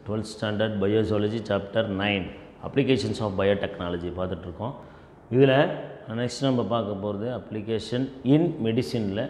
twelfth standard biology chapter nine applications of biotechnology பார்த்துட்ருக்கோம் இதில் next நம்ம பார்க்க போகிறது அப்ளிகேஷன் இன் மெடிசினில்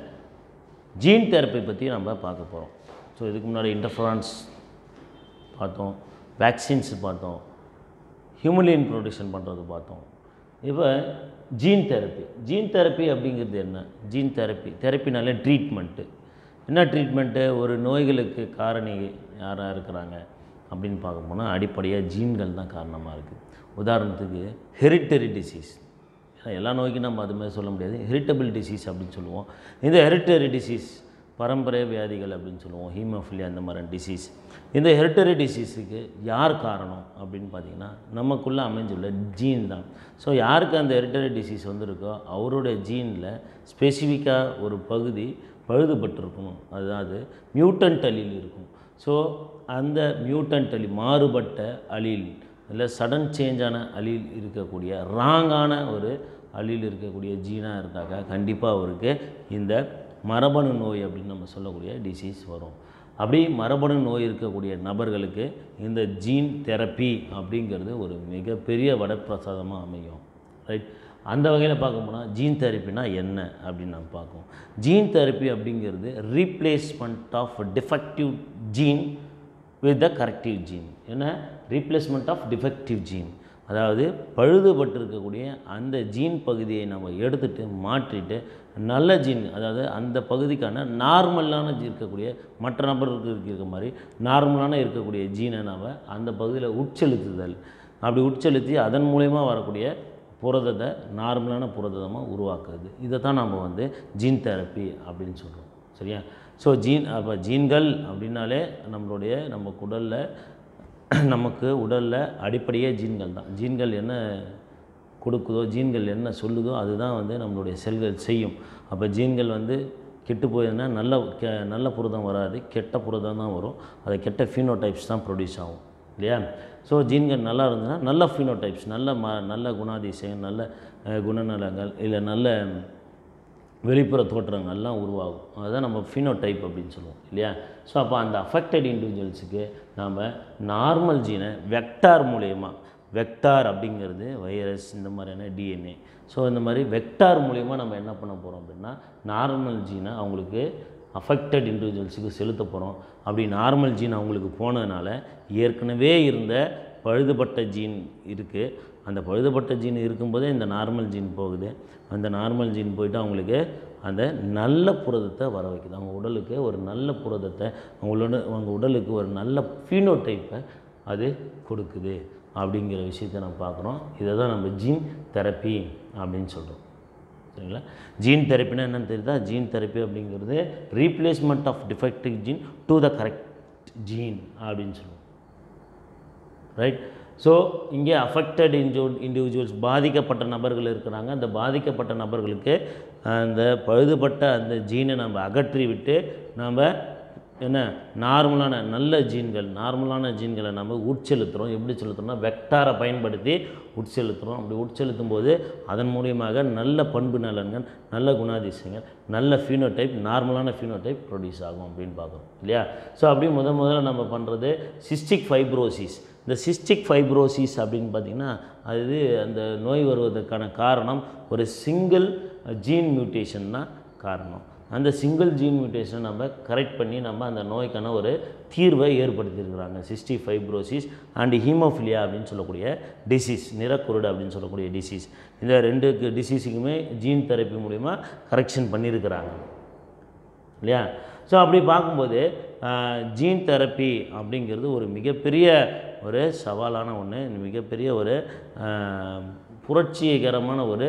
ஜீன் தெரப்பி பற்றி நம்ம பார்க்க போகிறோம் ஸோ இதுக்கு முன்னாடி இன்டர்ஃபரன்ஸ் பார்த்தோம் வேக்சின்ஸ் பார்த்தோம் ஹியூமலின் ப்ரொடக்ஷன் பண்ணுறது பார்த்தோம் இப்போ ஜீன் தெரப்பி ஜீன் தெரப்பி அப்படிங்கிறது என்ன ஜீன் தெரப்பி தெரப்பினாலே ட்ரீட்மெண்ட்டு என்ன ட்ரீட்மெண்ட்டு ஒரு நோய்களுக்கு காரணி யாராக இருக்கிறாங்க அப்படின்னு பார்க்க போனால் அடிப்படையாக ஜீன்கள் தான் காரணமாக இருக்குது உதாரணத்துக்கு ஹெரிட்டரி டிசீஸ் ஏன்னா எல்லா நோய்க்கும் நம்ம அது மாதிரி சொல்ல முடியாது ஹெரிட்டபிள் டிசீஸ் அப்படின்னு சொல்லுவோம் இந்த ஹெரிட்டரி டிசீஸ் பரம்பரை வியாதிகள் அப்படின்னு சொல்லுவோம் ஹீமோஃபிலியா அந்த மாதிரி டிசீஸ் இந்த ஹெரிட்டரி டிசீஸுக்கு யார் காரணம் அப்படின்னு பார்த்தீங்கன்னா நமக்குள்ளே அமைஞ்சுள்ள ஜீன் தான் ஸோ யாருக்கு அந்த ஹெரிட்டரி டிசீஸ் வந்திருக்கோ அவருடைய ஜீனில் ஸ்பெசிஃபிக்காக ஒரு பகுதி பழுதுபட்டிருக்கணும் அதாவது மியூட்டன்ட் அலீல் இருக்கும் ஸோ அந்த மியூட்டன்ட் அலி மாறுபட்ட அலீல் இல்லை சடன் சேஞ்சான அலீல் இருக்கக்கூடிய ராங்கான ஒரு அலீல் இருக்கக்கூடிய ஜீனாக இருந்தாக்கா கண்டிப்பாக அவருக்கு இந்த மரபணு நோய் அப்படின்னு நம்ம சொல்லக்கூடிய டிசீஸ் வரும் அப்படி மரபணு நோய் இருக்கக்கூடிய நபர்களுக்கு இந்த ஜீன் தெரப்பி அப்படிங்கிறது ஒரு மிகப்பெரிய வரப்பிரசாதமாக அமையும் ரைட் அந்த வகையில் பார்க்க போனால் ஜீன் தெரப்பினா என்ன அப்படின்னு நம்ம பார்ப்போம் ஜீன் தெரப்பி அப்படிங்கிறது replacement of defective gene with the corrective gene என்ன ரீப்ளேஸ்மெண்ட் ஆஃப் டிஃபெக்டிவ் ஜீன் அதாவது பழுதுபட்டு இருக்கக்கூடிய அந்த ஜீன் பகுதியை நம்ம எடுத்துகிட்டு மாற்றிட்டு நல்ல ஜீன் அதாவது அந்த பகுதிக்கான நார்மலான இருக்கக்கூடிய மற்ற நபர்களுக்கு இருக்க மாதிரி நார்மலான இருக்கக்கூடிய ஜீனை நாம் அந்த பகுதியில் உட்செலுத்துதல் அப்படி உட்செலுத்தி அதன் மூலயமா வரக்கூடிய புரதத்தை நார்மலான புரதமாக உருவாக்குறது இதை தான் நம்ம வந்து ஜீன் தெரப்பி அப்படின்னு சொல்கிறோம் சரியா ஸோ ஜீன் அப்போ ஜீன்கள் அப்படின்னாலே நம்மளுடைய நம்ம உடலில் நமக்கு உடலில் அடிப்படையே ஜீன்கள் தான் ஜீன்கள் என்ன கொடுக்குதோ ஜீன்கள் என்ன சொல்லுதோ அதுதான் வந்து நம்மளுடைய செல்கள் செய்யும் அப்போ ஜீன்கள் வந்து கெட்டு போயிருந்தா நல்ல கெ நல்ல புரதம் வராது கெட்ட புரதம் தான் வரும் அது கெட்ட ஃபீனோடைப்ஸ் தான் ப்ரொடியூஸ் ஆகும் இல்லையா ஸோ ஜீன்கள் நல்லா இருந்ததுன்னா நல்ல ஃபீனோடைப்ஸ் நல்ல ம நல்ல குணாதிசயம் நல்ல அஹ், குணநலங்கள் இல்லை நல்ல வெளிப்புற தோற்றங்கள்லாம் உருவாகும் அதுதான் நம்ம ஃபினோடைப் அப்படின்னு சொல்லுவோம் இல்லையா ஸோ அப்போ அந்த அஃபெக்டட் இண்டிவிஜுவல்ஸுக்கு நாம் நார்மல் ஜீனை வெக்டார் மூலயமா வெக்டார் அப்படிங்கிறது வைரஸ் இந்த மாதிரியான டிஎன்ஏ ஸோ இந்த மாதிரி வெக்டார் மூலயமா நம்ம என்ன பண்ண போகிறோம் அப்படின்னா நார்மல் ஜீனை அவங்களுக்கு அஃபெக்டட் இண்டிவிஜுவல்ஸுக்கு செலுத்த போகிறோம் அப்படி நார்மல் ஜீன் அவங்களுக்கு போனதுனால ஏற்கனவே இருந்த பழுதுபட்ட ஜீன் இருக்குது அந்த பழுதுபட்ட ஜீன் இருக்கும்போதே இந்த நார்மல் ஜீன் போகுது அந்த நார்மல் ஜீன் போயிட்டு அவங்களுக்கு அந்த நல்ல புரதத்தை வர வைக்குது அவங்க உடலுக்கு ஒரு நல்ல புரதத்தை அவங்களோட அவங்க உடலுக்கு ஒரு நல்ல ஃபீனோடைப்பை அது கொடுக்குது அப்படிங்கிற விஷயத்தை நம்ம பார்க்குறோம் இதை தான் நம்ம ஜீன் தெரப்பி அப்படின்னு சொல்கிறோம் சரிங்களா ஜீன் தெரப்பினா என்னன்னு தெரியுதா ஜீன் தெரப்பி அப்படிங்கிறது replacement of defective gene to the correct gene அப்படின்னு சொல்லுவோம் ரைட் ஸோ இங்கே அஃபெக்டட் இன்ஜோ இண்டிவிஜுவல்ஸ் பாதிக்கப்பட்ட நபர்கள் இருக்கிறாங்க அந்த பாதிக்கப்பட்ட நபர்களுக்கு அந்த பழுதுபட்ட அந்த ஜீனை நம்ம அகற்றி விட்டு நாம் என்ன நார்மலான நல்ல ஜீன்கள் நார்மலான ஜீன்களை நம்ம உட்செலுத்துகிறோம் எப்படி செலுத்துறோம்னா வெக்டாரை பயன்படுத்தி உட்செலுத்துகிறோம் அப்படி உட்செலுத்தும் போது அதன் மூலியமாக நல்ல பண்பு நலன்கள் நல்ல குணாதிசயங்கள் நல்ல ஃபீனோடைப் நார்மலான ஃபீனோடைப் ப்ரொடியூஸ் ஆகும் அப்படின்னு பார்க்குறோம் இல்லையா ஸோ அப்படி முத முதல்ல நம்ம பண்ணுறது சிஸ்டிக் ஃபைப்ரோசிஸ் இந்த சிஸ்டிக் ஃபைப்ரோசிஸ் அப்படின்னு பார்த்திங்கன்னா அது அந்த நோய் வருவதற்கான காரணம் ஒரு சிங்கிள் ஜீன் மியூட்டேஷன் தான் காரணம் அந்த சிங்கிள் ஜீன் மியூட்டேஷனை நம்ம கரெக்ட் பண்ணி நம்ம அந்த நோய்க்கான ஒரு தீர்வை ஏற்படுத்தியிருக்கிறாங்க சிஸ்டி ஃபைப்ரோசிஸ் அண்ட் ஹீமோஃபிலியா அப்படின்னு சொல்லக்கூடிய டிசீஸ் நிறக்குருடு அப்படின்னு சொல்லக்கூடிய டிசீஸ் இந்த ரெண்டு டிசீஸுக்குமே ஜீன் தெரப்பி மூலிமா கரெக்ஷன் பண்ணியிருக்கிறாங்க இல்லையா ஸோ அப்படி பார்க்கும்போது ஜீன் தெரப்பி அப்படிங்கிறது ஒரு மிகப்பெரிய ஒரு சவாலான ஒன்று மிகப்பெரிய ஒரு ஆஹ், புரட்சிகரமான ஒரு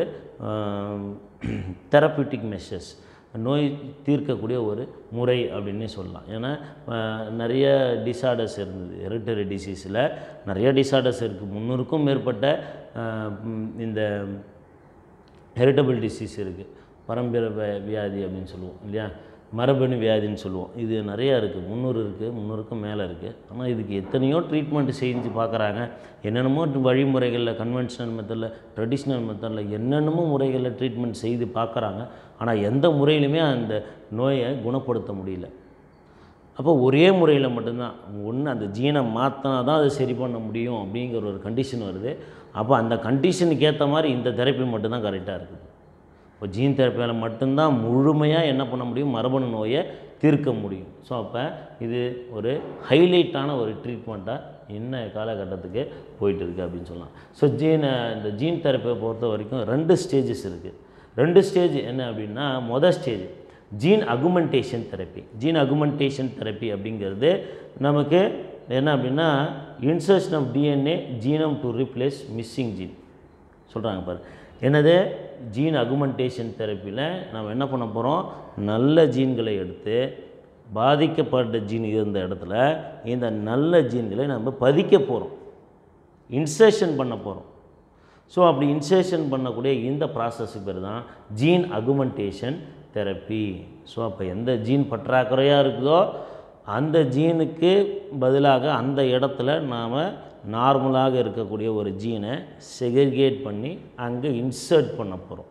தெரப்பியூட்டிக் மெஷர்ஸ் நோய் தீர்க்கக்கூடிய ஒரு முறை அப்படின்னே சொல்லலாம் ஏன்னா ஆஹ், நிறைய டிசார்டர்ஸ் இருந்தது ஹெரிட்டரி டிசீஸில் நிறைய டிசார்டர்ஸ் இருக்குது முந்நூறுக்கும் மேற்பட்ட ஆஹ், ம், இந்த ஹெரிட்டபிள் டிசீஸ் இருக்குது பரம்பரை வி- வியாதி அப்படின்னு சொல்லுவோம் இல்லையா மரபணு வியாதின்னு சொல்லுவோம் இது நிறையா இருக்குது முந்நூறு இருக்குது முந்நூறுக்கும் மேலே இருக்குது ஆனால் இதுக்கு எத்தனையோ ட்ரீட்மெண்ட் செஞ்சு பார்க்குறாங்க என்னென்னமோ வழிமுறைகளில் கன்வென்ஷனல் மெத்தடில் ட்ரெடிஷ்னல் மெத்தடில் என்னென்னமோ முறைகளில் ட்ரீட்மெண்ட் செய்து பார்க்குறாங்க ஆனால் எந்த முறையிலுமே அந்த நோயை குணப்படுத்த முடியல அப்போ ஒரே முறையில் மட்டும்தான் ஒன்று அந்த ஜீனை மாற்றினா தான் அதை சரி பண்ண முடியும் அப்படிங்கிற ஒரு கண்டிஷன் வருது அப்போ அந்த கண்டிஷனுக்கு ஏற்ற மாதிரி இந்த தெரப்பி மட்டும்தான் கரெக்டாக இருக்குது இப்போ ஜீன் தெரப்பியால் மட்டும்தான் முழுமையாக என்ன பண்ண முடியும் மரபணு நோயை தீர்க்க முடியும் ஸோ அப்போ இது ஒரு ஹைலைட்டான ஒரு ட்ரீட்மெண்ட்டாக என்ன காலகட்டத்துக்கு போயிட்டு இருக்குது அப்படின்னு சொல்லலாம் ஸோ ஜீன் இந்த ஜீன் தெரப்பியை பொறுத்த வரைக்கும் ரெண்டு ஸ்டேஜஸ் இருக்குது ரெண்டு ஸ்டேஜ் என்ன அப்படின்னா மொதல் stage gene augmentation therapy gene augmentation therapy அப்படிங்கிறது நமக்கு என்ன அப்படின்னா insertion of DNA genome to replace missing gene சொல்கிறாங்க பாரு என்னது ஜீன் அகுமெண்டேஷன் தெரப்பியில் நம்ம என்ன பண்ண போகிறோம் நல்ல ஜீன்களை எடுத்து பாதிக்கப்பட்ட ஜீன் இருந்த இடத்துல இந்த நல்ல ஜீன்களை நம்ம பதிக்க போகிறோம் இன்சர்ஷன் பண்ண போகிறோம் ஸோ அப்படி இன்சர்ஷன் பண்ணக்கூடிய இந்த ப்ராசஸுக்கு பேர் தான் ஜீன் அகுமெண்டேஷன் தெரப்பி ஸோ அப்போ எந்த ஜீன் பற்றாக்குறையாக இருக்குதோ அந்த ஜீனுக்கு பதிலாக அந்த இடத்துல நாம் நார்மலாக இருக்கக்கூடிய ஒரு ஜீனை செக்ரிகேட் பண்ணி அங்கே இன்சர்ட் பண்ண போகிறோம்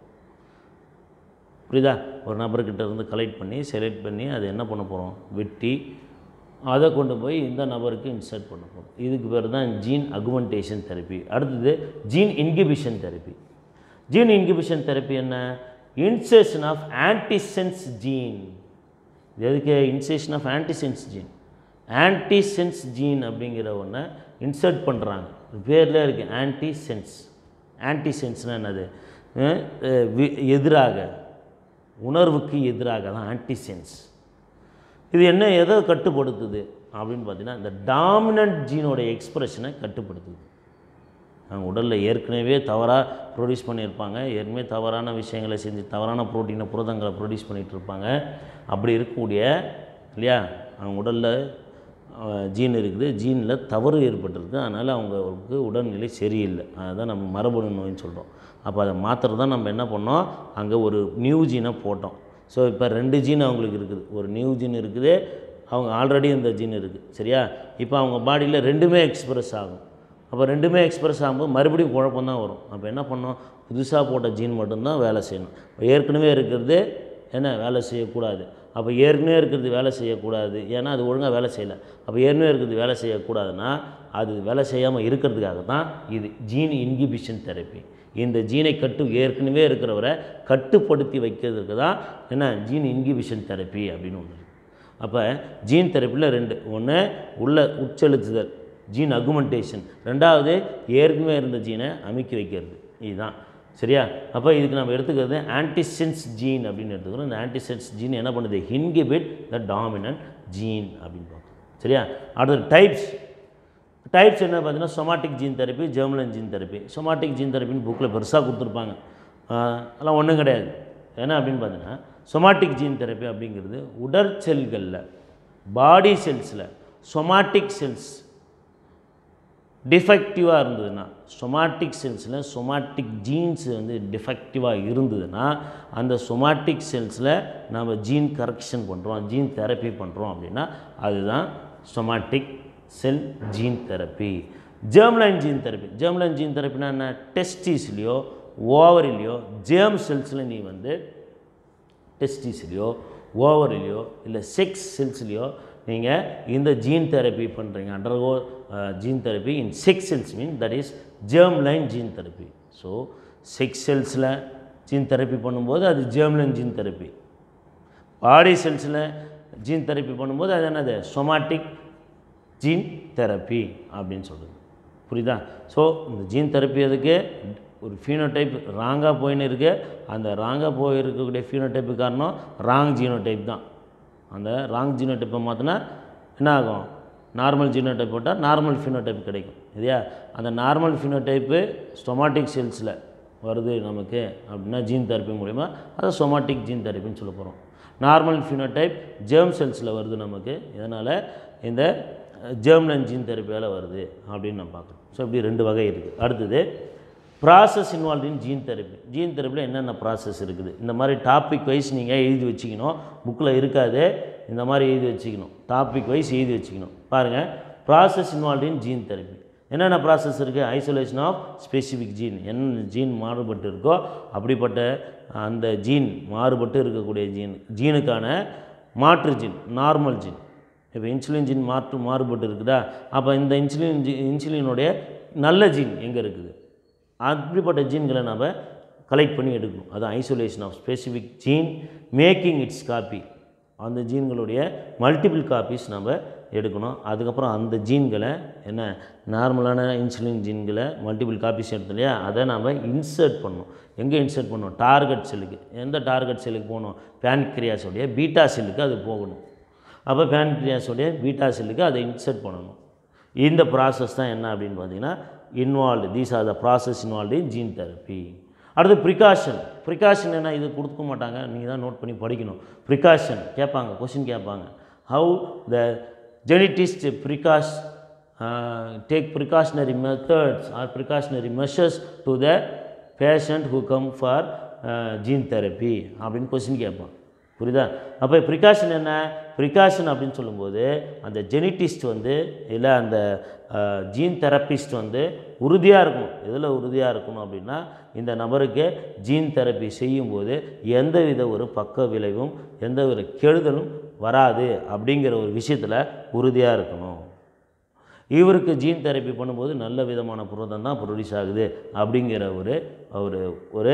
புரியுதா ஒரு நபர்கிட்ட இருந்து கலெக்ட் பண்ணி செலக்ட் பண்ணி அதை என்ன பண்ண போகிறோம் வெட்டி அதை கொண்டு போய் இந்த நபருக்கு இன்சர்ட் பண்ண போகிறோம் இதுக்கு பேர் தான் ஜீன் அகுமெண்டேஷன் தெரப்பி அடுத்தது gene inhibition therapy gene inhibition therapy என்ன இன்சேஷன் ஆஃப் ஆன்டிசென்ஸ் ஜீன் இது எதுக்கு insertion of antisense gene antisense gene அப்படிங்கிற ஒன்றை இன்சர்ட் பண்ணுறாங்க பேரில் இருக்குது ஆன்டிசென்ஸ் ஆன்டிசென்ஸ்னால் என்னது அஹ் அஹ் வி- எதிராக உணர்வுக்கு எதிராக தான் ஆன்டிசென்ஸ் இது என்ன எதை கட்டுப்படுத்துது அப்படின்னு பார்த்தீங்கன்னா இந்த டாமினன்ட் ஜீனோட எக்ஸ்பிரஷனை கட்டுப்படுத்துது அவங்க உடலில் ஏற்கனவே தவறாக ப்ரொடியூஸ் பண்ணியிருப்பாங்க ஏற்கனவே தவறான விஷயங்களை செஞ்சு தவறான ப்ரோட்டீனை புரதங்களை ப்ரொடியூஸ் பண்ணிகிட்டு இருப்பாங்க அப்படி இருக்கக்கூடிய இல்லையா அவங்க உடலில் ஜீன் இருக்குது ஜீனில் தவறு ஏற்பட்டிருக்கு அதனால் அவங்களுக்கு உடல்நிலை சரியில்லை அதுதான் நம்ம மரபணு நோயின்னு சொல்கிறோம் அப்போ அதை மாத்திரம் தான் நம்ம என்ன பண்ணோம் அங்கே ஒரு நியூ ஜீனை போட்டோம் ஸோ இப்போ ரெண்டு ஜீன் அவங்களுக்கு இருக்குது ஒரு நியூ ஜீன் இருக்குது அவங்க ஆல்ரெடி இந்த ஜீன் இருக்குது சரியா இப்போ அவங்க பாடியில் ரெண்டுமே எக்ஸ்பிரஸ் ஆகும் அப்போ ரெண்டுமே எக்ஸ்பிரஸ் ஆகும்போது மறுபடியும் குழப்பம் தான் வரும் அப்போ என்ன பண்ணோம் புதுசாக போட்ட ஜீன் மட்டும்தான் வேலை செய்யணும் ஏற்கனவே இருக்கிறது என்ன வேலை செய்யக்கூடாது அப்போ ஏற்கனவே இருக்கிறது வேலை செய்யக்கூடாது ஏன்னா அது ஒழுங்காக வேலை செய்யலை அப்போ ஏற்கனவே இருக்கிறது வேலை செய்யக்கூடாதுன்னா அது வேலை செய்யாமல் இருக்கிறதுக்காக தான் இது ஜீன் இன்கிபிஷன் தெரப்பி இந்த ஜீனை கட்டு ஏற்கனவே இருக்கிறவரை கட்டுப்படுத்தி வைக்கிறதுக்கு தான் என்ன ஜீன் இன்கிபிஷன் தெரப்பி அப்படின்னு ஒன்று அப்போ ஜீன் தெரப்பியில் ரெண்டு ஒன்று உள்ள உட்செலுத்துதல் ஜீன் அகுமெண்டேஷன் ரெண்டாவது ஏற்கனவே இருந்த ஜீனை அமுக்கி வைக்கிறது இதுதான் சரியா அப்போ இதுக்கு நம்ம எடுத்துக்கிறது ஆன்டிசென்ஸ் ஜீன் அப்படின்னு எடுத்துக்கிறோம் இந்த ஆன்டிசென்ஸ் ஜீன் என்ன பண்ணுது இன்கிபிட் த டாமினன்ட் ஜீன் அப்படின்னு பார்க்கணும் சரியா அடுத்தது டைப்ஸ் டைப்ஸ் என்ன பார்த்தீங்கன்னா somatic gene therapy germline gene therapy somatic gene தெரப்பின்னு புக்கில் பெருசாக கொடுத்துருப்பாங்க ஆஹ் அதெல்லாம் ஒன்றும் கிடையாது என்ன அப்படின்னு பார்த்தீங்கன்னா சொமாட்டிக் ஜீன் தெரப்பி அப்படிங்கிறது உடற் செல்களில் பாடி செல்ஸில் சொமாட்டிக் செல்ஸ் டிஃபெக்டிவாக இருந்ததுன்னா சொமாட்டிக் செல்ஸில் சொமாட்டிக் ஜீன்ஸ் வந்து டிஃபெக்டிவாக இருந்ததுன்னா அந்த சொமாட்டிக் செல்ஸில் நம்ம ஜீன் கரெக்ஷன் பண்ணுறோம் ஜீன் தெரப்பி பண்ணுறோம் அப்படின்னா அதுதான் somatic cell gene therapy germline gene therapy germline gene தெரப்பினா என்ன டெஸ்டிஸ்லேயோ ஓவரிலையோ ஜேம் செல்ஸில் நீ வந்து டெஸ்டிஸ்லையோ ஓவரிலையோ இல்லை செக்ஸ் செல்ஸ்லையோ நீங்கள் இந்த ஜீன் தெரப்பி பண்ணுறீங்க undergo gene therapy in sex cells mean that is germline gene therapy so sex செல்ஸில் ஜீன் தெரப்பி பண்ணும்போது அது germline gene therapy body செல்ஸில் ஜீன் தெரப்பி பண்ணும்போது அது என்னது சொமாட்டிக் ஜீன் தெரப்பி அப்படின்னு சொல்லுது புரியுதா ஸோ இந்த ஜீன் தெரப்பி எதுக்கு ஒரு ஃபீனோடைப் ராங்காக போயின்னு இருக்கு அந்த ராங்காக போயிருக்கக்கூடிய ஃபீனோடைப்பு காரணம் ராங் ஜீனோடைப் தான் அந்த ராங் ஜீனோடைப்பை மாற்றினா என்ன ஆகும் நார்மல் ஜீனோடைப் போட்டால் நார்மல் ஃபினோடைப் கிடைக்கும் இல்லையா அந்த நார்மல் ஃபினோடைப்பு ஸ்டொமாட்டிக் செல்ஸில் வருது நமக்கு அப்படின்னா ஜீன் தெரப்பி மூலிமா அதை சொமாட்டிக் ஜீன் தெரப்பின்னு சொல்ல போகிறோம் நார்மல் ஃபினோடைப் ஜேர்ம் செல்ஸில் வருது நமக்கு இதனால் இந்த ஜேர்ம்லைன் ஜீன் தெரப்பியால் வருது அப்படின்னு நம்ம பார்க்குறோம் ஸோ இப்படி ரெண்டு வகை இருக்குது அடுத்தது process involve in gene therapy gene தெரப்பியில் என்னென்ன ப்ராசஸ் இருக்குது இந்த மாதிரி டாபிக் வைஸ் நீங்கள் எழுதி வச்சுக்கணும் புக்கில் இருக்காது இந்த மாதிரி எழுதி வச்சுக்கணும் டாபிக் வைஸ் எழுதி வச்சுக்கணும் பாருங்கள் process involve in gene therapy என்னென்ன ப்ராசஸ் இருக்குது ஐசோலேஷன் ஆஃப் ஸ்பெசிஃபிக் ஜீன் என்ன ஜீன் மாறுபட்டு இருக்கோ அப்படிப்பட்ட அந்த ஜீன் மாறுபட்டு இருக்கக்கூடிய ஜீன் ஜீனுக்கான மாற்று ஜீன் நார்மல் ஜீன் இப்போ இன்சுலின் ஜீன் மாற்று மாறுபட்டு இருக்குதா அப்போ இந்த இன்சுலின் ஜீ இன்சுலினுடைய நல்ல ஜீன் எங்கே இருக்குது அப்படிப்பட்ட ஜீன்களை நம்ம கலெக்ட் பண்ணி எடுக்கணும் அது isolation of specific gene making its copy அந்த ஜீன்களுடைய மல்டிபிள் காப்பீஸ் நம்ம எடுக்கணும் அதுக்கப்புறம் அந்த ஜீன்களை என்ன நார்மலான இன்சுலின் ஜீன்களை மல்டிபிள் காப்பீஸ் எடுத்தோம் இல்லையா அதை நம்ம இன்சர்ட் பண்ணணும் எங்கே இன்சர்ட் பண்ணணும் டார்கெட் செல்லுக்கு எந்த டார்கெட் செல்லுக்கு போகணும் பேன்கிரியாஸோடைய பீட்டா செல்லுக்கு அது போகணும் அப்போ பேன்கிரியாஸோடைய பீட்டா செல்லுக்கு அதை இன்சர்ட் பண்ணணும் இந்த ப்ராசஸ் தான் என்ன அப்படின்னு பார்த்தீங்கன்னா involved these are the process involved in gene therapy அடுத்து ப்ரிகாஷன் ப்ரிகாஷன் என்ன இது கொடுக்க மாட்டாங்க நீங்கள் தான் நோட் பண்ணி படிக்கணும் ப்ரிகாஷன் கேட்பாங்க கொஷின் கேட்பாங்க how the geneticist precaution take precautionary methods or precautionary measures to the patient who come for gene therapy அப்படின்னு கொஷின் கேட்பான் புரியுதா அப்போ ப்ரிகாஷன் என்ன ப்ரிகாஷன் அப்படின்னு சொல்லும்போது அந்த ஜெனிட்டிஸ்ட் வந்து இல்லை அந்த ஜீன் தெரப்பிஸ்ட் வந்து உறுதியாக இருக்கணும் எதில் உறுதியாக இருக்கணும் அப்படின்னா இந்த நபருக்கு ஜீன் தெரப்பி செய்யும்போது எந்தவித ஒரு பக்க விளைவும் எந்த ஒரு கெடுதலும் வராது அப்படிங்கிற ஒரு விஷயத்தில் உறுதியாக இருக்கணும் இவருக்கு ஜீன் தெரப்பி பண்ணும்போது நல்ல விதமான புரதம் தான் ப்ரொடியூஸ் ஆகுது அப்படிங்கிற ஒரு ஒரு ஒரு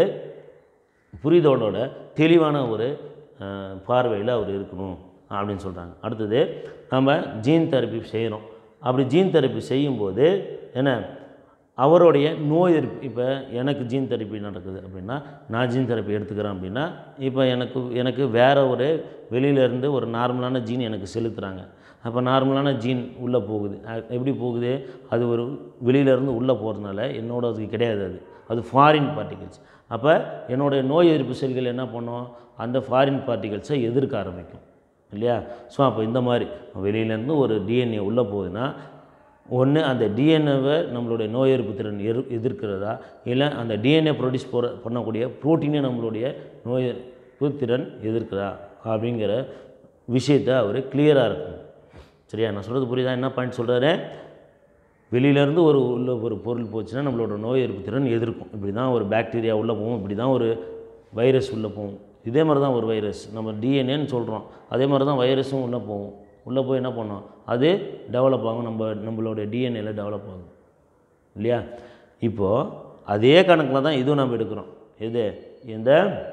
புரிதலோட தெளிவான ஒரு பார்வையில் அவர் இருக்கணும் அப்படின்னு சொல்கிறாங்க அடுத்தது நம்ம ஜீன் தெரப்பி செய்கிறோம் அப்படி ஜீன் தெரப்பி செய்யும்போது என்ன அவருடைய நோய் எதிர்ப்பு இப்போ எனக்கு ஜீன் தெரப்பி நடக்குது அப்படின்னா நான் ஜீன் தெரப்பி எடுத்துக்கிறேன் அப்படின்னா இப்போ எனக்கு எனக்கு வேறு ஒரு வெளியிலேருந்து ஒரு நார்மலான ஜீன் எனக்கு செலுத்துகிறாங்க அப்போ நார்மலான ஜீன் உள்ளே போகுது அ- எப்படி போகுது அது ஒரு வெளியிலேருந்து உள்ளே போகிறதுனால என்னோட அது கிடையாது அது அது ஃபாரின் பார்ட்டிகல்ஸ் அப்போ என்னுடைய நோய் எதிர்ப்பு செல்கள் என்ன பண்ணும் அந்த ஃபாரின் பார்ட்டிகல்ஸை எதிர்க்க ஆரம்பிக்கும் இல்லையா ஸோ அப்போ இந்த மாதிரி வெளியிலேருந்து ஒரு டிஎன்ஏ உள்ளே போகுதுன்னா ஒன்று அந்த டிஎன்ஏவை நம்மளுடைய நோய் எதிர்ப்பு திறன் எரு எதிர்க்கிறதா இல்லை அந்த டிஎன்ஏ ப்ரொடியூஸ் போகிற பண்ணக்கூடிய ப்ரோட்டீனை நம்மளுடைய நோய் எதிர்ப்பு திறன் எதிர்க்கிறதா அப்படிங்கிற விஷயத்தை அவர் கிளியராக இருக்கணும் சரியா நான் சொல்கிறது புரியுதா என்ன பாயிண்ட் சொல்கிறாரு வெளியிலேருந்து ஒரு உள்ள ஒரு பொருள் போச்சுன்னா நம்மளோட நோய் எதிர்ப்பு திறன் எதிர்க்கும் இப்படி தான் ஒரு பாக்டீரியா உள்ளே போகும் இப்படி தான் ஒரு வைரஸ் உள்ளே போகும் இதே மாதிரி தான் ஒரு வைரஸ் நம்ம டிஎன்ஏன்னு சொல்கிறோம் அதே மாதிரி தான் வைரஸும் உள்ளே போகும் உள்ளே போய் என்ன பண்ணோம் அது டெவலப் ஆகும் நம்ம நம்மளோட டிஎன்ஏல டெவலப் ஆகும் இல்லையா இப்போது அதே கணக்கில் தான் இதுவும் நம்ம எடுக்கிறோம் எது இந்த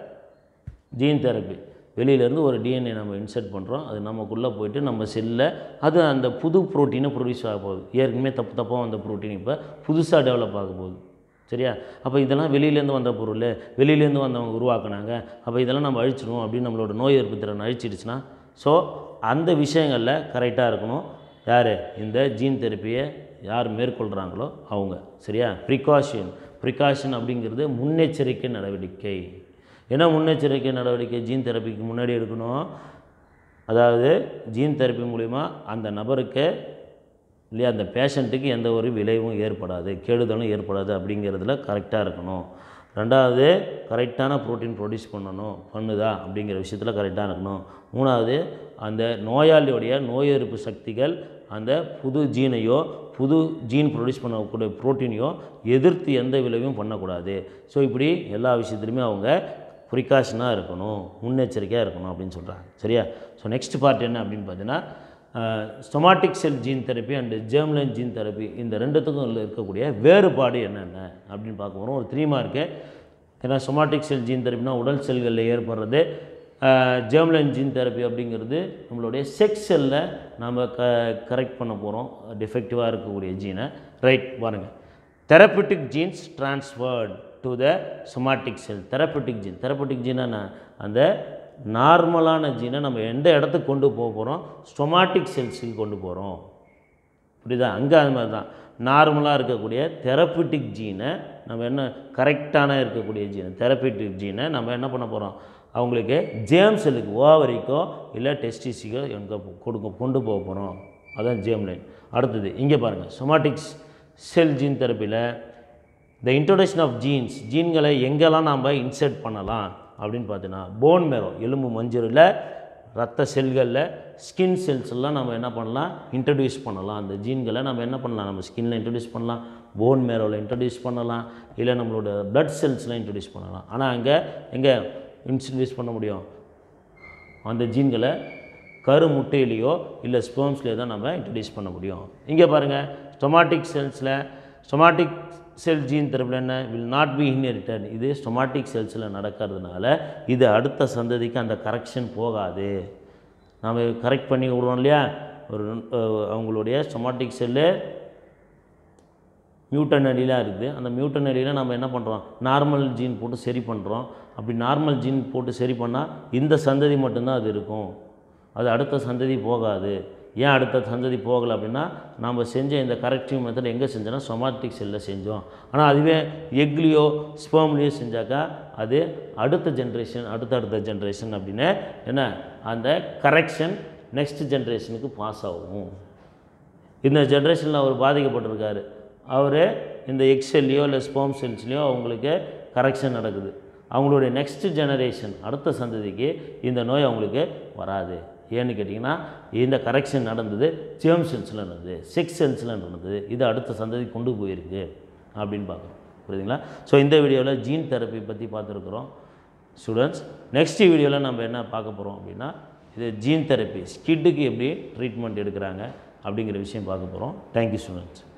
ஜீன் தெரப்பி வெளியிலேருந்து ஒரு டிஎன்ஏ நம்ம இன்சர்ட் பண்ணுறோம் அது நமக்குள்ளே போயிட்டு நம்ம செல்லில் அது அந்த புது ப்ரோட்டீனை ப்ரொடியூஸ் ஆக போகுது ஏற்கனவே தப்பு தப்பாக வந்த ப்ரோட்டீன் இப்போ புதுசாக டெவலப் ஆக போகுது சரியா அப்போ இதெல்லாம் வெளியிலேருந்து வந்த பொருள் வெளியிலேருந்து வந்தவங்க உருவாக்குனாங்க அப்போ இதெல்லாம் நம்ம அழிச்சிடுவோம் அப்படின்னு நம்மளோட நோய் எதிர்ப்பு திறன் அழிச்சிடுச்சுன்னா ஸோ அந்த விஷயங்களில் கரெக்டாக இருக்கணும் யார் இந்த ஜீன் தெரப்பியை யார் மேற்கொள்கிறாங்களோ அவங்க சரியா ப்ரிகாஷன் ப்ரிகாஷன் அப்படிங்கிறது முன்னெச்சரிக்கை நடவடிக்கை என்ன முன்னெச்சரிக்கை நடவடிக்கை ஜீன் தெரப்பிக்கு முன்னாடி எடுக்கணும் அதாவது ஜீன் தெரப்பி மூலிமா அந்த நபருக்கு இல்லையா அந்த பேஷண்ட்டுக்கு எந்த ஒரு விளைவும் ஏற்படாது கெடுதலும் ஏற்படாது அப்படிங்கிறதுல கரெக்டாக இருக்கணும் ரெண்டாவது கரெக்டான ப்ரோட்டீன் ப்ரொடியூஸ் பண்ணணும் பண்ணுதா அப்படிங்கிற விஷயத்தில் கரெக்டாக இருக்கணும் மூணாவது அந்த நோயாளியோடைய நோய் எதிர்ப்பு சக்திகள் அந்த புது ஜீனையோ புது ஜீன் ப்ரொடியூஸ் பண்ணக்கூடிய ப்ரோட்டீனையோ எதிர்த்து எந்த விளைவும் பண்ணக்கூடாது ஸோ இப்படி எல்லா விஷயத்துலையுமே அவங்க ப்ரிகாஷனாக இருக்கணும் முன்னெச்சரிக்கையாக இருக்கணும் அப்படின்னு சொல்கிறாங்க சரியா ஸோ நெக்ஸ்ட் பார்ட் என்ன அப்படின்னு பார்த்தீங்கன்னா somatic cell gene therapy and germline gene therapy இந்த ரெண்டுத்துக்கும் உள்ள இருக்கக்கூடிய வேறுபாடு என்னென்ன அப்படின்னு பார்க்க போகிறோம் ஒரு த்ரீ மார்க்கு ஏன்னா சொமாட்டிக் செல் ஜீன் தெரப்பினா உடல் செல்களில் ஏற்படுறது ஜெர்ம்லைன் ஜீன் தெரப்பி அப்படிங்கிறது நம்மளுடைய செக்ஸ் செல்லில் நம்ம க கரெக்ட் பண்ண போகிறோம் டிஃபெக்டிவாக இருக்கக்கூடிய ஜீனை ரைட் பாருங்கள் therapeutic genes transferred to the somatic cell therapeutic gene therapeutic ஜீனா அந்த நார்மலான ஜீனை நம்ம எந்த இடத்துக்கு கொண்டு போக போகிறோம் ஸ்டொமாட்டிக் செல்ஸுக்கு கொண்டு போகிறோம் புரியுதா அங்கே அது மாதிரி தான் நார்மலாக இருக்கக்கூடிய தெரப்பிட்டிக் ஜீனை நம்ம என்ன கரெக்டான இருக்கக்கூடிய ஜீனை தெரப்பிட்டிக் ஜீனை நம்ம என்ன பண்ண போகிறோம் அவங்களுக்கு ஜேம் செல்லுக்கு ஓவரிக்கோ இல்லை டெஸ்டிஸிக்கோ எங்கே கொடுக்க கொண்டு போக போகிறோம் அதான் ஜேம் லைன் அடுத்தது இங்கே பாருங்கள் சொமாட்டிக்ஸ் செல் ஜீன் தெரப்பியில் த இன்ட்ரொடக்ஷன் ஆஃப் ஜீன்ஸ் ஜீன்களை எங்கெல்லாம் நாம் இன்சர்ட் பண்ணலாம் அப்படின்னு பார்த்தீங்கன்னா போன் மேரோ எலும்பு மஞ்சளில் ரத்த செல்களில் ஸ்கின் செல்ஸ் எல்லாம் நம்ம என்ன பண்ணலாம் இன்ட்ரடியூஸ் பண்ணலாம் அந்த ஜீன்களை நம்ம என்ன பண்ணலாம் நம்ம ஸ்கின்ல இன்ட்ரடியூஸ் பண்ணலாம் போன் மேரோவில் இன்ட்ரடியூஸ் பண்ணலாம் இல்லை நம்மளோட பிளட் செல்ஸ்லாம் இன்ட்ரடியூஸ் பண்ணலாம் ஆனால் அங்கே எங்கே இன்ட்ரடியூஸ் பண்ண முடியும் அந்த ஜீன்களை கரு முட்டையிலையோ இல்லை ஸ்போம்ஸ்லையோ தான் நம்ம இன்ட்ரடியூஸ் பண்ண முடியும் இங்கே பாருங்கள் ஸ்டொமாட்டிக் செல்ஸில் ஸ்டொமாட்டிக் செல் ஜீன் தெரப்பில் என்ன வில் நாட் பி இன்ஹெரிட்டட் இது ஸ்டொமாட்டிக் செல்ஸில் நடக்கிறதுனால இது அடுத்த சந்ததிக்கு அந்த கரெக்ஷன் போகாது நாம் கரெக்ட் பண்ணி விடுவோம் இல்லையா ஒரு அஹ், அவங்களுடைய ஸ்டொமாட்டிக் செல்லு மியூட்டன் அடிலாம் இருக்குது அந்த மியூட்டன் அடியில் நம்ம என்ன பண்ணுறோம் நார்மல் ஜீன் போட்டு சரி பண்ணுறோம் அப்படி நார்மல் ஜீன் போட்டு சரி பண்ணால் இந்த சந்ததி மட்டும்தான் அது இருக்கும் அது அடுத்த சந்ததி போகாது ஏன் அடுத்த சந்ததி போகலை அப்படின்னா நம்ம செஞ்ச இந்த கரெக்டிவ் மெத்தட் எங்கே செஞ்சோன்னா சொமாட்டிக் செல்லில் செஞ்சோம் ஆனால் அதுவே எக்லேயோ ஸ்பேம்லேயோ செஞ்சாக்கா அது அடுத்த ஜென்ரேஷன் அடுத்த அடுத்த ஜென்ரேஷன் அப்படின்னு என்ன அந்த கரெக்ஷன் நெக்ஸ்ட் ஜென்ரேஷனுக்கு பாஸ் ஆகும் இந்த ஜென்ரேஷனில் அவர் பாதிக்கப்பட்டிருக்காரு அவர் இந்த எக்ஸெல்லையோ இல்லை ஸ்போம் செல்ஸ்லையோ அவங்களுக்கு கரெக்ஷன் நடக்குது அவங்களுடைய நெக்ஸ்ட் ஜெனரேஷன் அடுத்த சந்ததிக்கு இந்த நோய் அவங்களுக்கு வராது ஏன்னு கேட்டிங்கன்னா இந்த கரெக்ஷன் நடந்தது ஜேம் செல்ஸில் நடந்தது செக்ஸ் செல்ஸில் நடந்தது இது அடுத்த சந்ததி கொண்டு போயிருக்கு அப்படின்னு பார்க்குறோம் புரியுதுங்களா ஸோ இந்த வீடியோவில் ஜீன் தெரப்பி பற்றி பார்த்துருக்குறோம் ஸ்டூடெண்ட்ஸ் நெக்ஸ்ட் வீடியோவில் நம்ம என்ன பார்க்க போகிறோம் அப்படின்னா இது ஜீன் தெரப்பி ஸ்கிட்டுக்கு எப்படி ட்ரீட்மெண்ட் எடுக்கிறாங்க அப்படிங்கிற விஷயம் பார்க்க போகிறோம் தேங்க்யூ ஸ்டூடெண்ட்ஸ்